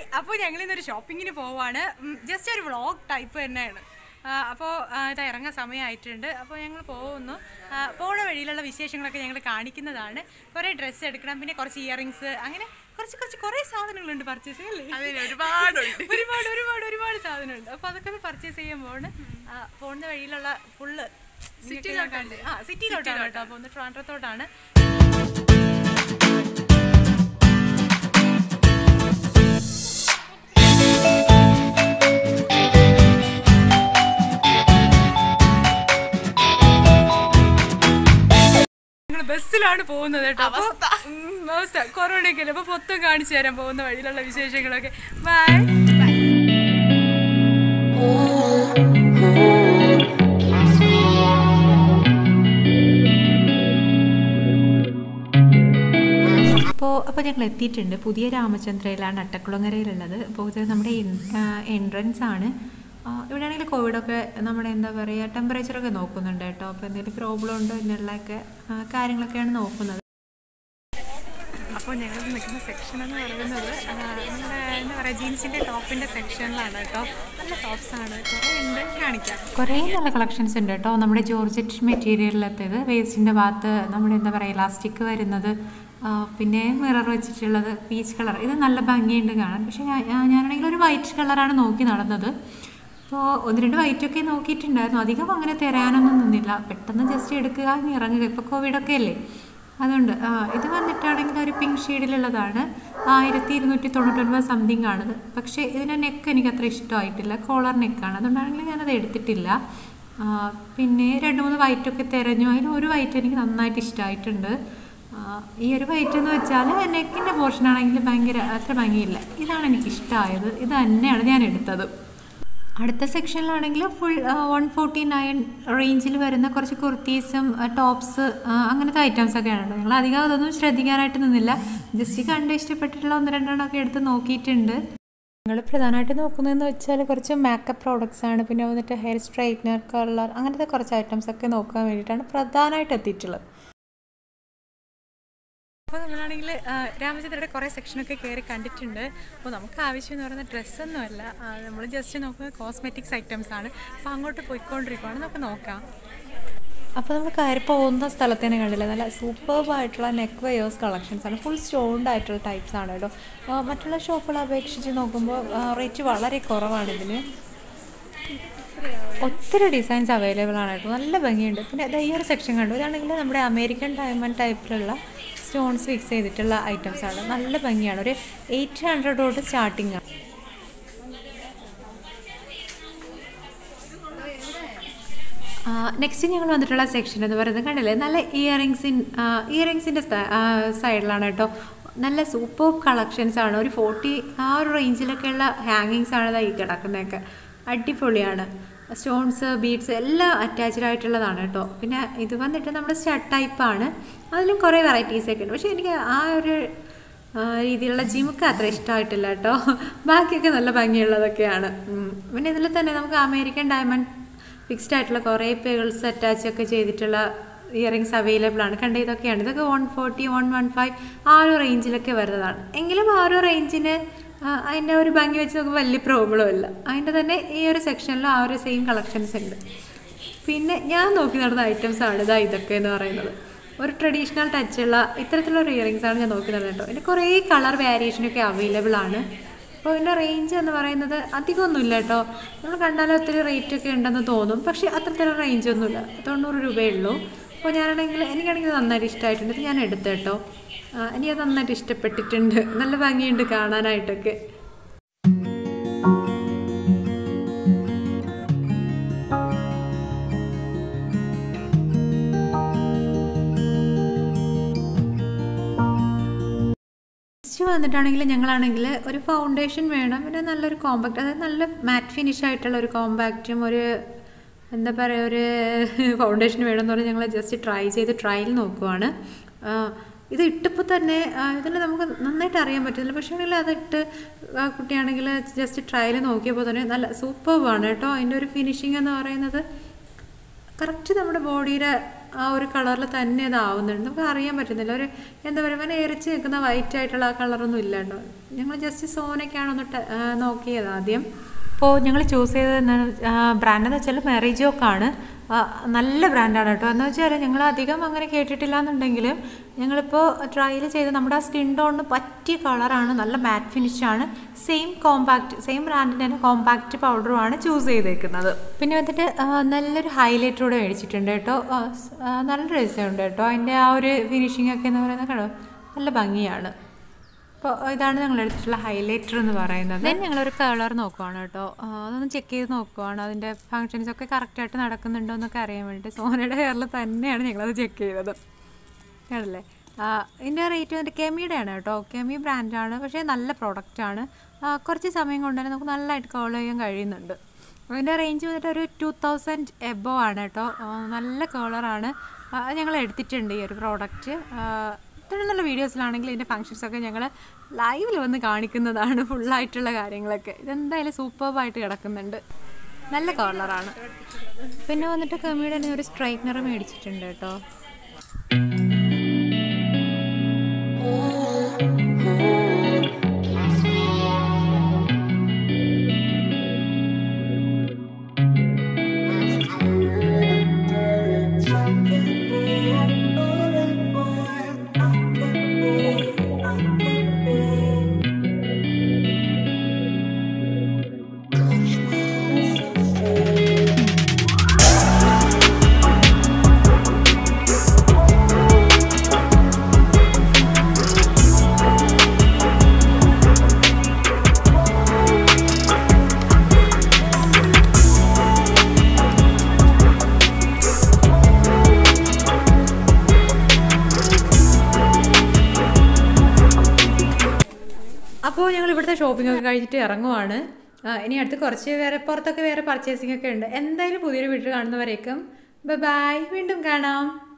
അപ്പോൾ ഞങ്ങൾ ഇന്നൊരു ഷോപ്പിങ്ങിന് പോവാണ് ജസ്റ്റ് ഒരു വ്ളോഗ് ടൈപ്പ് തന്നെയാണ് അപ്പോൾ ഇത് ഇറങ്ങാൻ സമയമായിട്ടുണ്ട് അപ്പോൾ ഞങ്ങൾ പോകുന്നു ആ, പോണ വഴിയിലുള്ള വിശേഷങ്ങളൊക്കെ ഞങ്ങൾ കാണിക്കുന്നതാണ് കുറേ ഡ്രസ്സ് എടുക്കണം പിന്നെ കുറച്ച് ഇയറിങ്സ് അങ്ങനെ കുറച്ച് കുറച്ച് കുറേ സാധനങ്ങളുണ്ട് പർച്ചേസ് അല്ലേ അതിന് ഒരുപാടുണ്ട് ഒരുപാട് ഒരുപാട് ഒരുപാട് സാധനമുണ്ട് അപ്പോൾ അതൊക്കെ ഒന്ന് പർച്ചേസ് ചെയ്യുമ്പോൾ പോകുന്ന വഴിയിലുള്ള ഫുള്ള് സിറ്റിയിലോട്ടാണ് ആ സിറ്റിയിലോട്ടാണ് കേട്ടോ പോകുന്നത് ട്രാൻഡ്രത്തോട്ടാണ് ഞങ്ങൾ ബസ്സിലാണ് പോകുന്നത് കേട്ടോ അപ്പൊ ഉം, അവസ്ഥ കൊറോണയൊക്കെ അല്ലേ അപ്പൊ മൊത്തം കാണിച്ചു തരാൻ പോകുന്ന വഴിയിലുള്ള വിശേഷങ്ങളൊക്കെ ബൈ അപ്പോൾ അപ്പോൾ ഞങ്ങൾ എത്തിയിട്ടുണ്ട് പുതിയ രാമചന്ദ്രയിലാണ് അട്ടക്കുളങ്ങരയിലുള്ളത് അപ്പോൾ ഇത് നമ്മുടെ എൻട്രൻസ് ആണ് ആ, ഇവിടെ ആണെങ്കിൽ കോവിഡൊക്കെ നമ്മുടെ എന്താ പറയുക ടെമ്പറേച്ചറൊക്കെ നോക്കുന്നുണ്ട് കേട്ടോ അപ്പോൾ എന്തെങ്കിലും പ്രോബ്ലം ഉണ്ടോ എന്നുള്ളതൊക്കെ ആ, കാര്യങ്ങളൊക്കെയാണ് നോക്കുന്നത് അപ്പോൾ ഞങ്ങൾ നിൽക്കുന്ന സെക്ഷൻ എന്ന് പറയുന്നത് ആ, നമ്മുടെ എന്താ പറയുക ജീൻസിൻ്റെ ടോപ്പിൻ്റെ സെക്ഷനിലാണ് കേട്ടോ നല്ല ടോപ്സ് ആണ് കുറേ ഉണ്ട് കാണിക്കാം കുറേ നല്ല കളക്ഷൻസ് ഉണ്ട് കേട്ടോ നമ്മുടെ ജോർജറ്റ് മെറ്റീരിയലിലത്തേത് വേസ്റ്റിൻ്റെ ഭാഗത്ത് നമ്മുടെ എന്താ പറയുക ഇലാസ്റ്റിക് വരുന്നത് ആ, പിന്നെ മിറർ വെച്ചിട്ടുള്ളത് പീച്ച് കളർ ഇത് നല്ല ഭംഗിയുണ്ട് കാണാൻ പക്ഷേ ഞാൻ ഞാൻ- ഞാനാണെങ്കിൽ ഒരു വൈറ്റ് കളറാണ് നോക്കി നടന്നത് അപ്പോൾ ഒന്ന് രണ്ട് വൈറ്റൊക്കെ നോക്കിയിട്ടുണ്ടായിരുന്നു അധികം അങ്ങനെ തരാനൊന്നും നിന്നില്ല പെട്ടെന്ന് ജസ്റ്റ് എടുക്കുക ഇനി ഇറങ്ങുക ഇപ്പോൾ കോവിഡൊക്കെ അല്ലേ അതുകൊണ്ട് ആ, ഇത് വന്നിട്ടാണെങ്കിൽ ഒരു പിങ്ക് ഷെയ്ഡിലുള്ളതാണ് ആയിരത്തി ഇരുന്നൂറ്റി തൊണ്ണൂറ്റൊൻപത് സംതിങ് ആണിത് പക്ഷേ ഇതിൻ്റെ നെക്ക് എനിക്ക് അത്ര ഇഷ്ടമായിട്ടില്ല കോളർ നെക്കാണ് അതുകൊണ്ടാണെങ്കിൽ ഞാനത് എടുത്തിട്ടില്ല ആ, പിന്നെ രണ്ട് മൂന്ന് വൈറ്റൊക്കെ തിരഞ്ഞു അതിൽ ഒരു വൈറ്റ് എനിക്ക് നന്നായിട്ട് ഇഷ്ടമായിട്ടുണ്ട് ആ, ഈ ഒരു വൈറ്റ് എന്ന് വെച്ചാൽ നെക്കിൻ്റെ പോർഷൻ ആണെങ്കിൽ ഭയങ്കര അത്ര ഭംഗിയില്ല ഇതാണ് എനിക്ക് ഇഷ്ടമായത് ഇത് തന്നെയാണ് ഞാൻ എടുത്തത് അടുത്ത സെക്ഷനിലാണെങ്കിൽ ഫുൾ വൺ ഫോർട്ടി നയൻ റേഞ്ചിൽ വരുന്ന കുറച്ച് കുർത്തീസും ടോപ്സ് അങ്ങനത്തെ ഐറ്റംസ് ഒക്കെയാണ് കേട്ടോ. ഞങ്ങൾ അധികം അതൊന്നും ശ്രദ്ധിക്കാനായിട്ട് നിന്നില്ല ജസ്റ്റ് കണ്ട് ഇഷ്ടപ്പെട്ടിട്ടുള്ള ഒന്ന് രണ്ടെണ്ണം ഒക്കെ എടുത്ത് നോക്കിയിട്ടുണ്ട് ഞങ്ങൾ പ്രധാനമായിട്ട് നോക്കുന്നതെന്ന് വെച്ചാൽ കുറച്ച് മേക്കപ്പ് പ്രോഡക്റ്റ്സ് ആണ് പിന്നെ വന്നിട്ട് ഹെയർ സ്ട്രൈറ്റ്നർ കളർ അങ്ങനത്തെ കുറച്ച് ഐറ്റംസ് ഒക്കെ നോക്കാൻ വേണ്ടിയിട്ടാണ് പ്രധാനമായിട്ട് എത്തിയിട്ടുള്ളത് അപ്പോൾ നമ്മളാണെങ്കിൽ രാമചന്ദ്രയുടെ കുറേ സെക്ഷനൊക്കെ കയറി കണ്ടിട്ടുണ്ട് അപ്പോൾ നമുക്ക് ആവശ്യം എന്ന് പറയുന്നത് ഡ്രസ്സൊന്നുമല്ല നമ്മൾ ജസ്റ്റ് നോക്കുന്നത് കോസ്മെറ്റിക്സ് ഐറ്റംസ് ആണ് അപ്പോൾ അങ്ങോട്ട് പോയിക്കൊണ്ടിരിക്കുകയാണ് നമുക്ക് നോക്കാം അപ്പോൾ നമ്മൾ കയറി പോകുന്ന സ്ഥലത്ത് തന്നെ കണ്ടില്ല നല്ല സൂപ്പർബ് ആയിട്ടുള്ള നെക്ക് വെയേഴ്സ് കളക്ഷൻസ് ആണ് ഫുൾ സ്റ്റോൺഡ് ആയിട്ടുള്ള ടൈപ്സ് ആണ് കേട്ടോ ആ, മറ്റുള്ള ഷോപ്പുകളെ അപേക്ഷിച്ച് നോക്കുമ്പോൾ റേറ്റ് വളരെ കുറവാണ് ഇതിന് ഒത്തിരി ഡിസൈൻസ് അവൈലബിൾ ആണ് കേട്ടോ നല്ല ഭംഗിയുണ്ട് പിന്നെ ദാ ഈ ഒരു സെക്ഷൻ കണ്ടു ഇതാണെങ്കിൽ നമ്മുടെ അമേരിക്കൻ ഡയമണ്ട് ടൈപ്പിലുള്ള സ്റ്റോൺസ് ഫിക്സ് ചെയ്തിട്ടുള്ള ഐറ്റംസ് ആണ് നല്ല ഭംഗിയാണ് ഒരു എയ്റ്റ് ഹൺഡ്രഡ് തൊട്ട് സ്റ്റാർട്ടിങ് ആണ് നെക്സ്റ്റ് ഞങ്ങൾ വന്നിട്ടുള്ള സെക്ഷൻ എന്ന് പറയുന്നത് കണ്ടില്ലേ നല്ല ഇയറിങ്സിൻ ഇയറിങ്സിൻ്റെ സൈഡിലാണ് കേട്ടോ നല്ല സൂപ്പർ കളക്ഷൻസ് ആണ് ഒരു ഫോർട്ടി ആ ഒരു റേഞ്ചിലൊക്കെയുള്ള ഹാങ്ങിങ്സ് ആണ് ദാ ഈ കിടക്കുന്നതൊക്കെ അടിപൊളിയാണ് സ്റ്റോൺസ് ബീഡ്സ് എല്ലാം അറ്റാച്ച്ഡ് ആയിട്ടുള്ളതാണ് കേട്ടോ പിന്നെ ഇത് വന്നിട്ട് നമ്മുടെ സ്റ്റഡ് ടൈപ്പാണ് അതിലും കുറേ വെറൈറ്റീസ് ഒക്കെ ഉണ്ട് പക്ഷേ എനിക്ക് ആ ഒരു ആ, രീതിയിലുള്ള ജിമുക്ക് അത്ര ഇഷ്ടമായിട്ടില്ല കേട്ടോ ബാക്കിയൊക്കെ നല്ല ഭംഗിയുള്ളതൊക്കെയാണ് ഉം. പിന്നെ ഇതിൽ തന്നെ നമുക്ക് അമേരിക്കൻ ഡയമണ്ട് ഫിക്സ്ഡ് ആയിട്ടുള്ള കുറേ പേൾസ് അറ്റാച്ച് ഒക്കെ ചെയ്തിട്ടുള്ള ഇയറിങ്സ് അവൈലബിൾ ആണ് കണ്ട ഇതൊക്കെയാണ് ഇതൊക്കെ one forty one one five ആ ഒരു റേഞ്ചിലൊക്കെ വരുന്നതാണ് എങ്കിലും ആ ഒരു റേഞ്ചിന് അതിൻ്റെ ഒരു ഭംഗി വെച്ച് നോക്കുമ്പോൾ വലിയ പ്രോബ്ലം ഇല്ല അതിൻ്റെ തന്നെ ഈ ഒരു സെക്ഷനിൽ ആ ഒരു സെയിം കളക്ഷൻസ് ഉണ്ട് പിന്നെ ഞാൻ നോക്കി നടന്ന ഐറ്റംസ് ആണ് ഇതാ ഇതൊക്കെ എന്ന് പറയുന്നത് ഒരു ട്രഡീഷണൽ ടച്ചുള്ള ഇത്തരത്തിലുള്ള ഒരു ഇയറിങ്സ് ആണ് ഞാൻ നോക്കി നടന്നത് കേട്ടോ ഇതിൻ്റെ കുറേ കളർ വേരിയേഷനൊക്കെ അവൈലബിൾ ആണ് അപ്പോൾ ഇതിൻ്റെ റേഞ്ച് എന്ന് പറയുന്നത് അധികമൊന്നുമില്ല കേട്ടോ നമ്മൾ കണ്ടാലും ഒത്തിരി റേറ്റ് ഒക്കെ ഉണ്ടെന്ന് തോന്നും പക്ഷേ അത്രത്തിലുള്ള റേഞ്ച് ഒന്നുമില്ല തൊണ്ണൂറ് രൂപയേ ഉള്ളൂ അപ്പോൾ ഞാനാണെങ്കിൽ എനിക്കാണെങ്കിൽ നന്നായിട്ട് ഇഷ്ടമായിട്ടുണ്ട് ഇത് ഞാൻ എടുത്തു കേട്ടോ ആ, എനിക്കത് നന്നായിട്ട് ഇഷ്ടപ്പെട്ടിട്ടുണ്ട് നല്ല ഭംഗിയുണ്ട് കാണാനായിട്ടൊക്കെ നെക്സ്റ്റ് വന്നിട്ടാണെങ്കിൽ ഞങ്ങളാണെങ്കിൽ ഒരു ഫൗണ്ടേഷൻ വേണം പിന്നെ നല്ലൊരു കോമ്പാക്റ്റ് അതായത് നല്ല മാറ്റ് ഫിനിഷ് ആയിട്ടുള്ള ഒരു കോമ്പാക്റ്റും ഒരു എന്താ പറയുക ഒരു ഫൗണ്ടേഷൻ വേണമെന്ന് പറഞ്ഞ് ഞങ്ങൾ ജസ്റ്റ് ട്രൈ ചെയ്ത് ട്രയൽ നോക്കുവാണ് ആ, ഇത് ഇട്ടപ്പോൾ തന്നെ ഇതിൽ നമുക്ക് നന്നായിട്ട് അറിയാൻ പറ്റുന്നില്ല പക്ഷേ ആണെങ്കിൽ അതിട്ട് ആ കുട്ടിയാണെങ്കിൽ ജസ്റ്റ് ട്രയൽ നോക്കിയപ്പോൾ തന്നെ നല്ല സൂപ്പർബാണ് കേട്ടോ അതിൻ്റെ ഒരു ഫിനിഷിംഗ് എന്ന് പറയുന്നത് കറക്റ്റ് നമ്മുടെ ബോഡിയുടെ ആ ഒരു കളറിൽ തന്നെ ഇതാവുന്നുണ്ട് നമുക്ക് അറിയാൻ പറ്റുന്നില്ല ഒരു എന്താ പറയുക അങ്ങനെ എരിച്ച് നിൽക്കുന്ന വൈറ്റ് ആയിട്ടുള്ള ആ കളറൊന്നും ഇല്ലല്ലോ ഞങ്ങൾ ജസ്റ്റ് സോനൊക്കെയാണ് ഒന്ന് ട- ആ, നോക്കിയത് ആദ്യം അപ്പോൾ ഞങ്ങൾ ചൂസ് ചെയ്തത് എന്താണ് ബ്രാൻഡ് എന്ന് വെച്ചാൽ മെറിജോക്കാണ് നല്ല ബ്രാൻഡാണ് കേട്ടോ എന്ന് വെച്ചാൽ ഞങ്ങൾ അധികം അങ്ങനെ കേട്ടിട്ടില്ല എന്നുണ്ടെങ്കിലും ഞങ്ങളിപ്പോൾ ട്രയൽ ചെയ്ത് നമ്മുടെ ആ സ്കിൻ ടോണിന് പറ്റിയ കളറാണ് നല്ല മാറ്റ് ഫിനിഷാണ് സെയിം കോമ്പാക്റ്റ് സെയിം ബ്രാൻഡിൻ്റെ തന്നെ കോമ്പാക്റ്റ് പൗഡറുമാണ് ചൂസ് ചെയ്തേക്കുന്നത് പിന്നെ വന്നിട്ട് ആ, നല്ലൊരു ഹൈലൈറ്റർ കൂടെ മേടിച്ചിട്ടുണ്ട് കേട്ടോ ആ, സ്- ആ, നല്ല രസമുണ്ട് കേട്ടോ അതിൻ്റെ ആ ഒരു ഫിനിഷിംഗ് ഒക്കെ എന്ന് പറയുന്നത് കേട്ടോ നല്ല ഭംഗിയാണ് അപ്പോൾ ഇതാണ് ഞങ്ങൾ എടുത്തിട്ടുള്ള ഹൈലൈറ്റർ എന്ന് പറയുന്നത് ദെൻ ഞങ്ങളൊരു കളർ നോക്കുവാണ് കേട്ടോ ആ, അതൊന്ന് ചെക്ക് ചെയ്ത് നോക്കുവാണ് അതിൻ്റെ ഫങ്ഷൻസ് ഒക്കെ കറക്റ്റായിട്ട് നടക്കുന്നുണ്ടോ എന്നൊക്കെ അറിയാൻ വേണ്ടിയിട്ട് സോനയുടെ ഹെയറിൽ തന്നെയാണ് ഞങ്ങളത് ചെക്ക് ചെയ്തത് ആണല്ലേ ആ, ഇതിൻ്റെ റേറ്റ് വന്നിട്ട് കെമിയുടെ ആണ് കേട്ടോ കെമി ബ്രാൻഡാണ് പക്ഷേ നല്ല പ്രോഡക്റ്റാണ് കുറച്ച് സമയം കൊണ്ട് തന്നെ നമുക്ക് നല്ലതായിട്ട് കോൾ ചെയ്യാൻ കഴിയുന്നുണ്ട് അതിൻ്റെ റേഞ്ച് വന്നിട്ട് ഒരു ടു തൗസൻഡ് എബോ ആണ് കേട്ടോ ആ, നല്ല കളറാണ് ഞങ്ങൾ എടുത്തിട്ടുണ്ട് ഈ ഒരു പ്രോഡക്റ്റ് തുടർന്നുള്ള വീഡിയോസിലാണെങ്കിൽ ഇതിൻ്റെ ഫങ്ഷൻസ് ഒക്കെ ഞങ്ങൾ ലൈവിൽ വന്ന് കാണിക്കുന്നതാണ് ഫുള്ളായിട്ടുള്ള കാര്യങ്ങളൊക്കെ ഇതെന്തായാലും സൂപ്പർബായിട്ട് കിടക്കുന്നുണ്ട് നല്ല കളറാണ് പിന്നെ വന്നിട്ട് കമ്മിയുടെ തന്നെ ഒരു സ്ട്രൈറ്റ്നർ മേടിച്ചിട്ടുണ്ട് കേട്ടോ അപ്പോൾ ഞങ്ങൾ ഇവിടുത്തെ ഷോപ്പിംഗ് ഒക്കെ കഴിഞ്ഞിട്ട് ഇറങ്ങുവാണ് ആ, ഇനി അടുത്ത് കുറച്ച് വേറെ പുറത്തൊക്കെ വേറെ പർച്ചേസിംഗ് ഒക്കെ ഉണ്ട് എന്തായാലും പുതിയൊരു വീട്ടിൽ കാണുന്നവരേക്കും ബൈ വീണ്ടും കാണാം